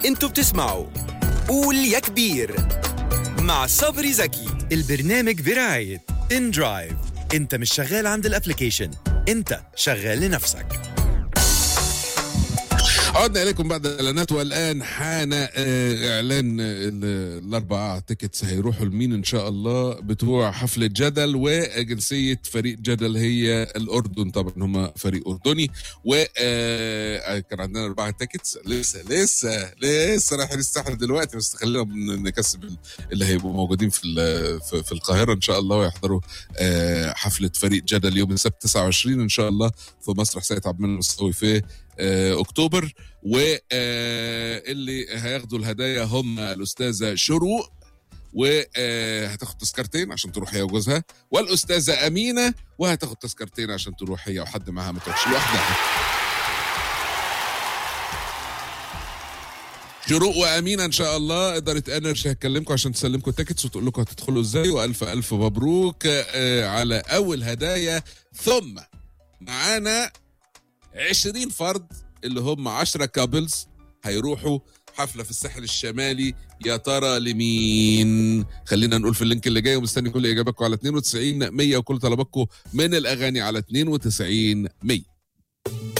انتوا بتسمعوا قول يا كبير مع صبري زكي البرنامج برعاية ان درايف انت مش شغال عند الابليكيشن انت شغال لنفسك عدنا اليكم بعد الاعلانات والان حان آه، اعلان ال- الاربعه تيكتس هيروحوا لمين ان شاء الله بتوع حفله جدل وجنسيه فريق جدل هي الاردن طبعا هم فريق اردني وكان عندنا اربعه تيكتس لسه لسه لسه رايحين الساحل دلوقتي بس خلينا بن- نكسب ال- اللي هيبقوا موجودين في ال- في في القاهره ان شاء الله ويحضروا آه، حفله فريق جدل يوم السبت 29 ان شاء الله في مسرح سيد عبد المنعم الصاوي في آه، اكتوبر واللي هياخدوا الهدايا هم الاستاذه شروق وهتاخد تذكرتين عشان تروح هي وجوزها والاستاذه امينه وهتاخد تذكرتين عشان تروح هي وحد معاها ما تروحش لوحدها شروق وامينه ان شاء الله اداره انرجي هتكلمكم عشان تسلمكم تيكتس وتقول لكم هتدخلوا ازاي والف الف مبروك آه، على اول هدايا ثم معانا 20 فرد اللي هم 10 كابلز هيروحوا حفله في الساحل الشمالي يا ترى لمين خلينا نقول في اللينك اللي جاي ومستني كل اجاباتكم على 92 100 وكل طلباتكم من الاغاني على 92 100